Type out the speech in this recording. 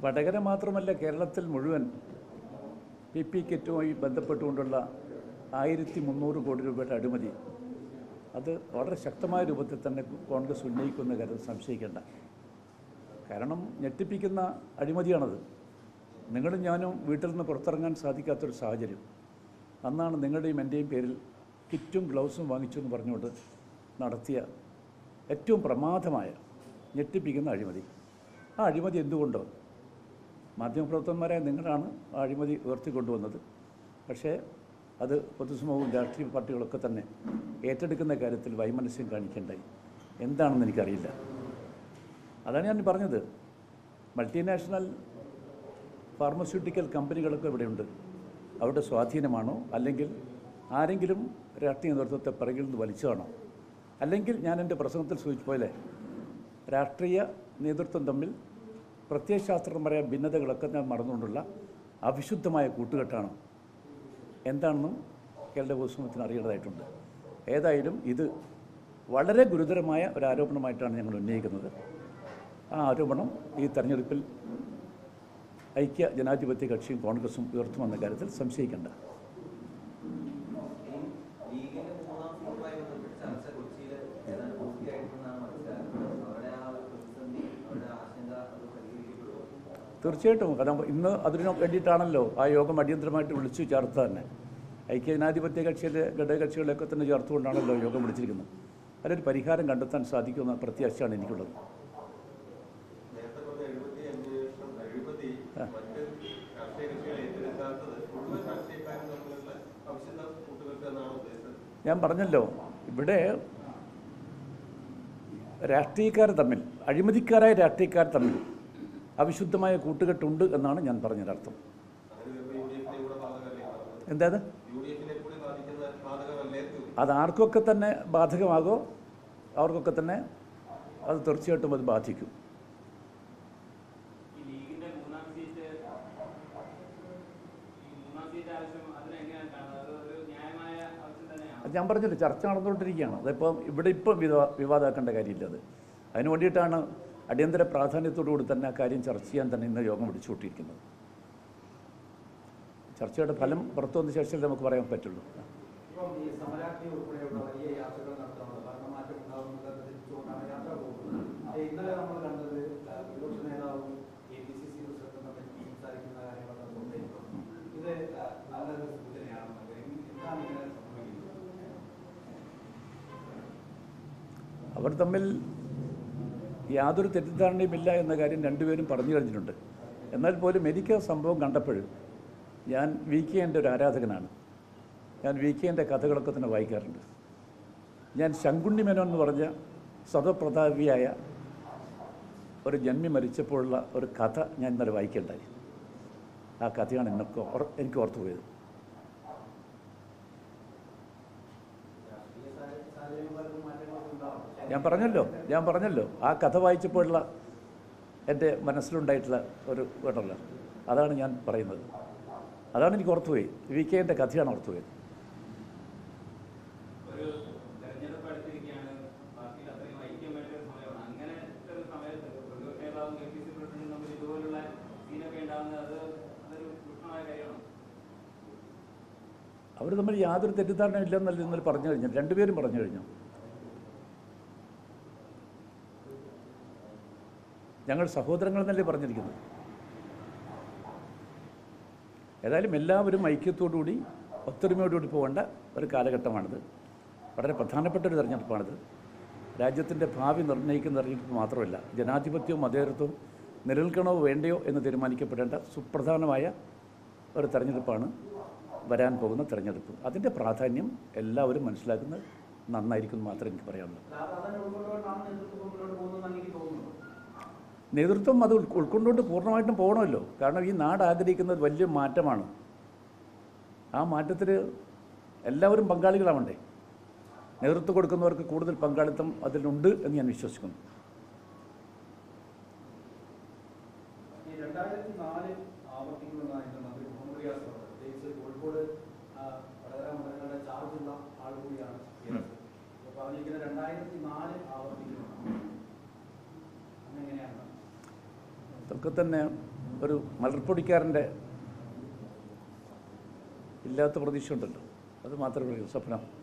വടകര മാത്രമല്ല കേരളത്തിൽ മുഴുവൻ പി പി കിറ്റുമായി ബന്ധപ്പെട്ടുകൊണ്ടുള്ള ആയിരത്തി മുന്നൂറ് കോടി രൂപയുടെ അഴിമതി അത് വളരെ ശക്തമായ രൂപത്തിൽ തന്നെ കോൺഗ്രസ് ഉന്നയിക്കുന്ന കാര്യം സംശയിക്കേണ്ട കാരണം ഞെട്ടിപ്പിക്കുന്ന അഴിമതിയാണത് നിങ്ങളും ഞാനും വീട്ടിൽ നിന്ന് പുറത്തിറങ്ങാൻ സാധിക്കാത്തൊരു സാഹചര്യം അന്നാണ് നിങ്ങളുടെയും എൻ്റെയും പേരിൽ കിറ്റും ഗ്ലൗസും വാങ്ങിച്ചു എന്ന് പറഞ്ഞുകൊണ്ട് നടത്തിയ ഏറ്റവും പ്രമാദമായ ഞെട്ടിപ്പിക്കുന്ന അഴിമതി ആ അഴിമതി എന്തുകൊണ്ടോ മാധ്യമപ്രവർത്തകന്മാരായ നിങ്ങളാണ് ആ അഴിമതി ഉയർത്തിക്കൊണ്ടുവന്നത് പക്ഷേ അത് പൊതുസമൂഹവും രാഷ്ട്രീയ പാർട്ടികളൊക്കെ തന്നെ ഏറ്റെടുക്കുന്ന കാര്യത്തിൽ വൈമനസ്യം കാണിക്കേണ്ടായി എന്താണെന്ന് എനിക്കറിയില്ല അതാണ് ഞാൻ പറഞ്ഞത് മൾട്ടിനാഷണൽ ഫാർമസ്യൂട്ടിക്കൽ കമ്പനികളൊക്കെ ഇവിടെയുണ്ട് അവരുടെ സ്വാധീനമാണോ അല്ലെങ്കിൽ ആരെങ്കിലും രാഷ്ട്രീയ നേതൃത്വത്തെ പിറകിൽ നിന്ന് വലിച്ചതാണോ അല്ലെങ്കിൽ ഞാൻ എൻ്റെ പ്രസംഗത്തിൽ സൂചിച്ച പോലെ രാഷ്ട്രീയ നേതൃത്വം തമ്മിൽ പ്രത്യയശാസ്ത്രപരമായ ഭിന്നതകളൊക്കെ ഞാൻ മറന്നുകൊണ്ടുള്ള അവിശുദ്ധമായ കൂട്ടുകെട്ടാണ് എന്താണെന്നും കേരള പൊതുസമൂഹത്തിന് അറിയേണ്ടതായിട്ടുണ്ട് ഏതായാലും ഇത് വളരെ ഗുരുതരമായ ഒരു ആരോപണമായിട്ടാണ് ഞങ്ങൾ ഉന്നയിക്കുന്നത് ആ ആരോപണം ഈ തെരഞ്ഞെടുപ്പിൽ ഐക്യ ജനാധിപത്യ കക്ഷിയും കോൺഗ്രസും ഉയർത്തുമെന്ന കാര്യത്തിൽ സംശയിക്കേണ്ട ലീഗിന്റെ മൂന്നാം സീറ്റുമായി ബന്ധപ്പെട്ട് ചർച്ച കൊച്ചിയിൽ ഏതാണ്ട് പൂർത്തിയായിട്ടുണ്ടെന്നാണ് മനസ്സിലാക്കുന്നത് അവരുടെ ആ പ്രതിസന്ധി അവരുടെ ആശങ്ക അത് പരിഹരിക്കപ്പെടുമോ തീർച്ചയായിട്ടും കാരണം ഇന്ന് അതിനു വേണ്ടിയിട്ടാണല്ലോ ആ യോഗം അടിയന്തരമായിട്ട് വിളിച്ചു ചേർത്ത് തന്നെ ഐക്യജനാധിപത്യ കക്ഷിയിലെ ഘടകകക്ഷികളെയൊക്കെ തന്നെ ചേർത്തുകൊണ്ടാണല്ലോ യോഗം വിളിച്ചിരിക്കുന്നത് അതിലൊരു പരിഹാരം കണ്ടെത്താൻ സാധിക്കുമെന്ന പ്രത്യാശയാണ് എനിക്കുള്ളത് നേരത്തെ പറഞ്ഞ എഴുപത്തി അഞ്ച് ലക്ഷം അഴിമതി മറ്റ് രാഷ്ട്രീയ കക്ഷികൾ ഏറ്റെടുക്കാത്തത് മുഴുവൻ രാഷ്ട്രീയക്കാരും തമ്മിലുള്ള അവിശുദ്ധ കൂട്ടുകെട്ട് എന്നാണ് ഉദ്ദേശിച്ചത് ഞാൻ പറഞ്ഞല്ലോ ഇവിടെ രാഷ്ട്രീയക്കാർ തമ്മിൽ അഴിമതിക്കാരായ രാഷ്ട്രീയക്കാർ തമ്മിൽ അവിശുദ്ധമായ കൂട്ടുകെട്ടുണ്ട് എന്നാണ് ഞാൻ പറഞ്ഞതിനർത്ഥം അങ്ങനെ വരുമ്പോൾ യു ഡി എഫിനെ കൂടെ ബാധകമല്ലേ എന്താത് യു ഡി എഫിനെ കൂടി ബാധിക്കുന്ന ബാധകമല്ലേ അത് ആർക്കൊക്കെ തന്നെ ബാധകമാകോ അവർക്കൊക്കെ തന്നെ അത് തീർച്ചയായിട്ടും അത് ബാധിക്കും ഈ ലീഗിന്റെ മൂന്നാം സീറ്റ് ഈ മൂന്നാം സീറ്റ് ആവശ്യം അതിനെങ്ങനെയാണ് കാണുന്നത് അത് ഒരു ന്യായമായ ആവശ്യം തന്നെയാണ് അത് ഞാൻ പറഞ്ഞില്ല ചർച്ച നടന്നുകൊണ്ടിരിക്കുകയാണ് അതിപ്പോൾ ഇവിടെ ഇപ്പം വിവാ വിവാദമാക്കേണ്ട കാര്യമില്ല അത് അതിന് വേണ്ടിയിട്ടാണ് അടിയന്തര പ്രാധാന്യത്തോടു കൂടി തന്നെ ആ കാര്യം ചർച്ച ചെയ്യാൻ തന്നെ ഇന്ന് യോഗം വിളിച്ചുകൂട്ടിയിരിക്കുന്നത് ചർച്ചയുടെ ഫലം പുറത്തു വന്ന ശേഷമല്ലേ നമുക്ക് പറയാൻ പറ്റുള്ളൂ ഇപ്പം ഈ സമരാഗ്നി ഉൾപ്പെടെയുള്ള വലിയ യാത്രകൾ നടത്തുന്നത് ഭരണമാറ്റം ഉണ്ടാകുന്നത് പ്രതീക്ഷിച്ചുകൊണ്ടാണ് യാത്ര പോകുന്നത് ഏ, ഇന്നലെ നമ്മൾ കണ്ടത് ആ, പ്രതിപക്ഷ നേതാവും എ പി സി സി പ്രസിഡന്റും തമ്മിൽ സംസാരിക്കുന്ന കാര്യങ്ങളൊക്കെ കൊണ്ടേയിരുന്നു ഇത് ആ, നല്ലൊരു സൂചനയാണെന്നൊക്കെ എന്താണ് ഇങ്ങനെ സംഭവിക്കുന്നത് അവർ തമ്മിൽ യാതൊരു തെറ്റിദ്ധാരണയും ഇല്ല എന്ന കാര്യം രണ്ടുപേരും പറഞ്ഞു കഴിഞ്ഞിട്ടുണ്ട് എന്നാൽ പോലും എനിക്ക് ആ സംഭവം കണ്ടപ്പോൾ ഞാൻ വി കെ എൻ്റെ ഒരു ആരാധകനാണ് ഞാൻ വി കെ എൻ്റെ കഥകളൊക്കെ തന്നെ വായിക്കാറുണ്ട് ഞാൻ ശങ്കുണ്ണി മേനോൻ എന്ന് പറഞ്ഞ സ്വതപ്രതാപിയായ ഒരു ജന്മി മരിച്ചപ്പോഴുള്ള ഒരു കഥ ഞാൻ ഇന്നലെ വായിക്കേണ്ടായി ആ കഥയാണ് എനിക്ക് ഓർ- എനിക്ക് ഓർത്തു പോയത് രാഷ്ട്രീയ സാഹചര്യ- സാഹചര്യങ്ങളിലും മാറ്റങ്ങളൊക്കെ ഉണ്ടാവും ഞാൻ പറഞ്ഞല്ലോ ഞാൻ പറഞ്ഞല്ലോ ആ കഥ വായിച്ചപ്പോഴുള്ള എൻ്റെ മനസ്സിലുണ്ടായിട്ടുള്ള ഒരു വേണ്ടല്ലോ അതാണ് ഞാൻ പറയുന്നത് അതാണ് എനിക്ക് ഓർത്തുപോയി വി കെ എൻ്റെ കഥയാണ് ഓർത്തുപോയത് ഒരു തെരഞ്ഞെടുപ്പ് അടുത്തിരിക്കുകയാണ് പാർട്ടിയിൽ അത്രയും ഐക്യം വേണ്ട ഒരു സമയമാണ് അങ്ങനെ ഒരു സമയത്ത് പ്രതിപക്ഷ നേതാവും എ പി സി പ്രസിഡന്റും തമ്മിൽ ഇതുപോലുള്ള സീനൊക്കെ ഉണ്ടാകുന്നത് അത് അതൊരു സൂക്ഷ്മമായ കാര്യമാണ് അവർ തമ്മിൽ യാതൊരു തെറ്റിദ്ധാരണയും ഇല്ലെന്നല്ല ഇന്നലെ പറഞ്ഞു കഴിഞ്ഞു രണ്ടുപേരും പറഞ്ഞു കഴിഞ്ഞു ഞങ്ങൾ സഹോദരങ്ങൾ എന്നല്ലേ പറഞ്ഞിരിക്കുന്നത് ഏതായാലും എല്ലാവരും ഐക്യത്തോടുകൂടി ഒത്തൊരുമയോടുകൂടി പോകേണ്ട ഒരു കാലഘട്ടമാണിത് വളരെ പ്രധാനപ്പെട്ട ഒരു തെരഞ്ഞെടുപ്പാണിത് രാജ്യത്തിൻ്റെ ഭാവി നിർണ്ണയിക്കുന്ന തെരഞ്ഞെടുപ്പ് മാത്രമല്ല ജനാധിപത്യവും മതേതരത്വവും നിലനിൽക്കണോ വേണ്ടയോ എന്ന് തീരുമാനിക്കപ്പെടേണ്ട സുപ്രധാനമായ ഒരു തെരഞ്ഞെടുപ്പാണ് വരാൻ പോകുന്ന തെരഞ്ഞെടുപ്പ് അതിൻ്റെ പ്രാധാന്യം എല്ലാവരും മനസ്സിലാക്കുന്നത് നന്നായിരിക്കും എന്ന് മാത്രമേ എനിക്ക് പറയാനുള്ളൂ പ്രാധാന്യം ഉൾക്കൊണ്ടുകൊണ്ടാണ് നേതൃത്വം മുന്നോട്ട് പോകുന്നതെന്ന് എനിക്ക് തോന്നുന്നു നേതൃത്വം അത് ഉൾ- ഉൾക്കൊണ്ടുകൊണ്ട് പൂർണ്ണമായിട്ടും പോകണമല്ലോ കാരണം ഈ നാട് ആഗ്രഹിക്കുന്നത് വലിയ മാറ്റമാണ് ആ മാറ്റത്തിൽ എല്ലാവരും പങ്കാളികളാവണ്ടേ നേതൃത്വം കൊടുക്കുന്നവർക്ക് കൂടുതൽ പങ്കാളിത്തം അതിലുണ്ട് എന്ന് ഞാൻ വിശ്വസിക്കുന്നു ഈ രണ്ടായിരത്തി നാല് ആവർത്തിക്കുമെന്നായിരുന്നു മന്ത്രി മുഹമ്മദ് റിയാസ് പറഞ്ഞത് പ്രത്യേകിച്ച് കോഴിക്കോട് ആ, വടകര മണ്ഡലങ്ങളുടെ ചാർജുള്ള ആൾ കൂടിയാണ് റിയാസ്. അപ്പോൾ പറഞ്ഞിരിക്കുന്നത് രണ്ടായിരത്തി നാല് ആവർത്തിക്കുമെന്നാണ് അന്നെങ്ങനെയാണ് ഇതൊക്കെ തന്നെ ഒരു മലർപ്പൊടിക്കാരൻ്റെ ഇല്ലാത്ത പ്രതീക്ഷ ഉണ്ടല്ലോ അത് മാത്രമേ ഉള്ളൂ സ്വപ്നം